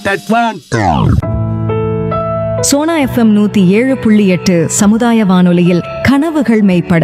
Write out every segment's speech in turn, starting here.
That one. Sona FM நூத்தி ஏழு புள்ளி எட்டு சமுதாய வானொலியில் கனவுகள் மெய்ப்பட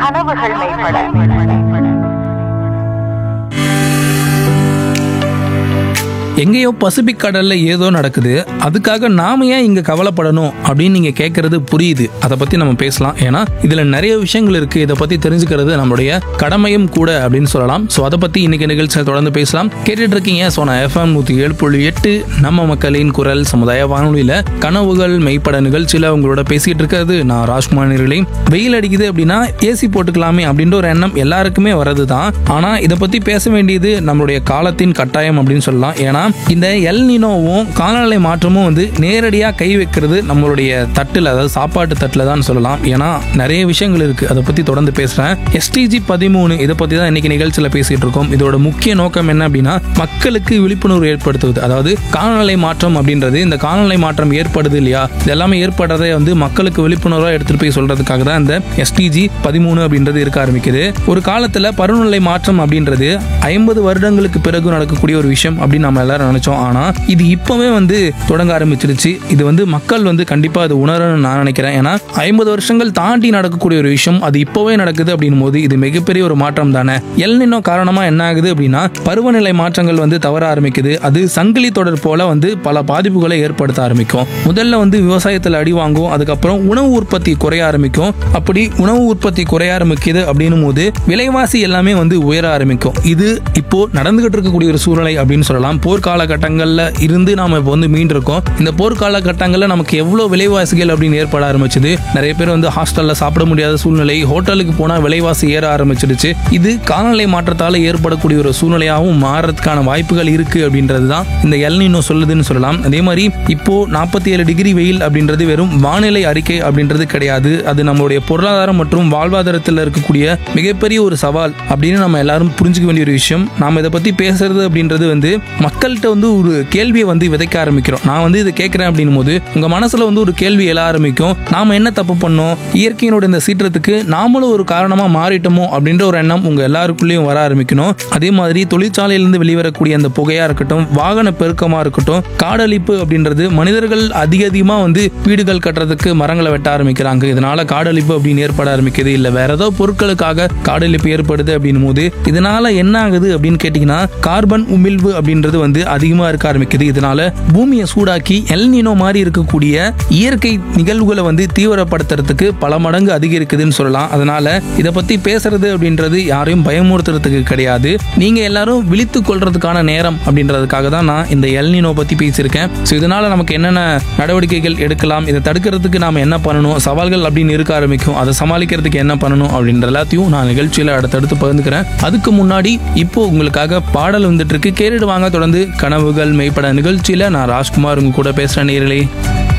எங்கேயோ பசிபிக் கடல்ல ஏதோ நடக்குது அதுக்காக நாம ஏன் இங்க கவலைப்படணும் அப்படின்னு நீங்க கேட்கறது புரியுது அதை பத்தி நம்ம பேசலாம் ஏன்னா இதுல நிறைய விஷயங்கள் இருக்கு இதை பத்தி தெரிஞ்சுக்கிறது நம்மளுடைய கடமையும் கூட அப்படின்னு சொல்லலாம் ஸோ அதை பத்தி இன்னைக்கு நிகழ்ச்சியில் தொடர்ந்து பேசலாம் கேட்டுட்டு இருக்கீங்க ஸோ நான் எஃப்எம் நூத்தி ஏழு புள்ளி எட்டு நம்ம மக்களின் குரல் சமுதாய வானொலியில கனவுகள் மெய்ப்பட நிகழ்ச்சியில உங்களோட பேசிட்டு இருக்கிறது நான் ராஜ்குமார் நேர்களே வெயில் அடிக்குது அப்படின்னா ஏசி போட்டுக்கலாமே அப்படின்ற ஒரு எண்ணம் எல்லாருக்குமே வர்றது தான் ஆனா இதை பத்தி பேச வேண்டியது நம்மளுடைய காலத்தின் கட்டாயம் அப்படின்னு சொல்லலாம் ஏன்னா இந்த எல் நினோவும் காலநிலை மாற்றமும் வந்து நேரடியா கை வைக்கிறது நம்மளுடைய தட்டுல அதாவது சாப்பாட்டு தட்டுல தான் சொல்லலாம் ஏன்னா நிறைய விஷயங்கள் இருக்கு அதை பத்தி தொடர்ந்து பேசுறேன் எஸ்டிஜி பதிமூணு இதை பத்தி தான் இன்னைக்கு நிகழ்ச்சியில பேசிட்டு இருக்கோம் இதோட முக்கிய நோக்கம் என்ன அப்படின்னா மக்களுக்கு விழிப்புணர்வு ஏற்படுத்துவது அதாவது காலநிலை மாற்றம் அப்படின்றது இந்த காலநிலை மாற்றம் ஏற்படுது இல்லையா இது எல்லாமே ஏற்படுறதை வந்து மக்களுக்கு விழிப்புணர்வா எடுத்துட்டு போய் சொல்றதுக்காக தான் இந்த எஸ்டிஜி பதிமூணு அப்படின்றது இருக்க ஆரம்பிக்குது ஒரு காலத்துல பருவநிலை மாற்றம் அப்படின்றது ஐம்பது வருடங்களுக்கு பிறகு நடக்கக்கூடிய ஒரு விஷயம் அப்படின்னு நம்ம எல்லாரும் நினைச்சோம் ஆனா இது இப்பவே வந்து தொடங்க ஆரம்பிச்சிருச்சு இது வந்து மக்கள் வந்து கண்டிப்பா அது உணரணும்னு நான் நினைக்கிறேன் ஏன்னா ஐம்பது வருஷங்கள் தாண்டி நடக்கக்கூடிய ஒரு விஷயம் அது இப்பவே நடக்குது அப்படின்னும் போது இது மிகப்பெரிய ஒரு மாற்றம் தானே எல்னினோ காரணமா என்ன ஆகுது அப்படின்னா பருவநிலை மாற்றங்கள் வந்து தவற ஆரம்பிக்குது அது சங்கிலி தொடர் போல வந்து பல பாதிப்புகளை ஏற்படுத்த ஆரம்பிக்கும் முதல்ல வந்து விவசாயத்தில் அடி வாங்கும் அதுக்கப்புறம் உணவு உற்பத்தி குறைய ஆரம்பிக்கும் அப்படி உணவு உற்பத்தி குறைய ஆரம்பிக்குது அப்படின்னும் போது விலைவாசி எல்லாமே வந்து உயர ஆரம்பிக்கும் இது இப்போ நடந்துகிட்டு இருக்கக்கூடிய ஒரு சூழ்நிலை அப்படின்னு சொல்லலாம் போர்க்கால கட்டங்கள்ல இருந்து நாம இப்போ வந்து மீண்டு இருக்கோம் இந்த போர்க்கால கட்டங்கள்ல நமக்கு எவ்வளவு விலைவாசிகள் அப்படின்னு ஏற்பட ஆரம்பிச்சது நிறைய பேர் வந்து ஹாஸ்டல்ல சாப்பிட முடியாத சூழ்நிலை ஹோட்டலுக்கு போனா விலைவாசி ஏற ஆரம்பிச்சிடுச்சு இது காலநிலை மாற்றத்தால ஏற்படக்கூடிய ஒரு சூழ்நிலையாகவும் மாறதுக்கான வாய்ப்புகள் இருக்கு அப்படின்றது தான் இந்த எல்னினோ சொல்லுதுன்னு சொல்லலாம் அதே மாதிரி இப்போ நாற்பத்தி ஏழு டிகிரி வெயில் அப்படின்றது வெறும் வானிலை அறிக்கை அப்படின்றது கிடையாது அது நம்மளுடைய பொருளாதாரம் மற்றும் வாழ்வாதாரத்தில் இருக்கக்கூடிய மிகப்பெரிய ஒரு சவால் அப்படின்னு நம்ம எல்லாரும் புரிஞ்சுக்க வேண்டிய ஒரு விஷயம் நாம இதை பத்தி பேசுறது அப்படின்றது வந்து மக்கள்கிட்ட வந்து ஒரு கேள்வியை வந்து விதைக்க ஆரம்பிக்கிறோம் நான் வந்து இதை கேட்கிறேன் அப்படின்னும் போது உங்க மனசுல வந்து ஒரு கேள்வி எழ ஆரம்பிக்கும் நாம என்ன தப்பு பண்ணோம் இயற்கையினோட இந்த சீற்றத்துக்கு நாமளும் ஒரு காரணமா மாறிட்டோமோ அப்படின்ற ஒரு எண்ணம் உங்க எல்லாருக்குள்ளேயும் வர ஆரம்பிக்கணும் அதே மாதிரி தொழிற்சாலையிலிருந்து வெளிவரக்கூடிய அந்த புகையா இருக்கட்டும் வாகன பெருக்கமா இருக்கட்டும் காடழிப்பு அப்படின்றது மனிதர்கள் அதிக அதிகமா வந்து வீடுகள் கட்டுறதுக்கு மரங்களை வெட்ட ஆரம்பிக்கிறாங்க இதனால காடழிப்பு அப்படின்னு ஏற்பட ஆரம்பிக்குது இல்ல வேற ஏதோ பொருட்களுக்காக காடழிப்பு ஏற்படுது அப்படின்னும் போது இதனால என்ன ஆகுது அப்படின்னு கேட்டீங்கன்னா கார்பன் உமிழ்வு அப்படின்றது வந்து அதிகமா இருக்க ஆரம்பிக்குது இதனால பூமியை சூடாக்கி எல்னினோ மாதிரி இருக்கக்கூடிய இயற்கை நிகழ்வுகளை வந்து தீவிரப்படுத்துறதுக்கு பல மடங்கு அதிகரிக்குதுன்னு சொல்லலாம் அதனால இதை பத்தி பேசுறது அப்படின்றது யாரையும் பயமுறுத்துறதுக்கு கிடையாது நீங்க எல்லாரும் விழித்து கொள்றதுக்கான நேரம் அப்படின்றதுக்காக தான் நான் இந்த எல்னினோ பத்தி பேசியிருக்கேன் ஸோ இதனால நமக்கு என்னென்ன நடவடிக்கைகள் எடுக்கலாம் இதை தடுக்கிறதுக்கு நாம என்ன பண்ணணும் சவால்கள் அப்படின்னு இருக்க ஆரம்பிக்கும் அதை சமாளிக்கிறதுக்கு என்ன பண்ணணும் அப்படின்ற எல்லாத்தையும் நான் நிகழ்ச்சியில அடுத்தடுத்து பகிர்ந்துக்கிறேன் அதுக்கு முன்னாடி இப்போ உங்களுக்காக பாடல் வந்துட்டு இருக்கு கேட்டுட்டு வாங்க தொடர்ந்து கனவுகள் மெய்ப்பட நிகழ்ச்சியில நான் ராஜ்குமார் உங்க கூட பேசுறேன் நேர்களே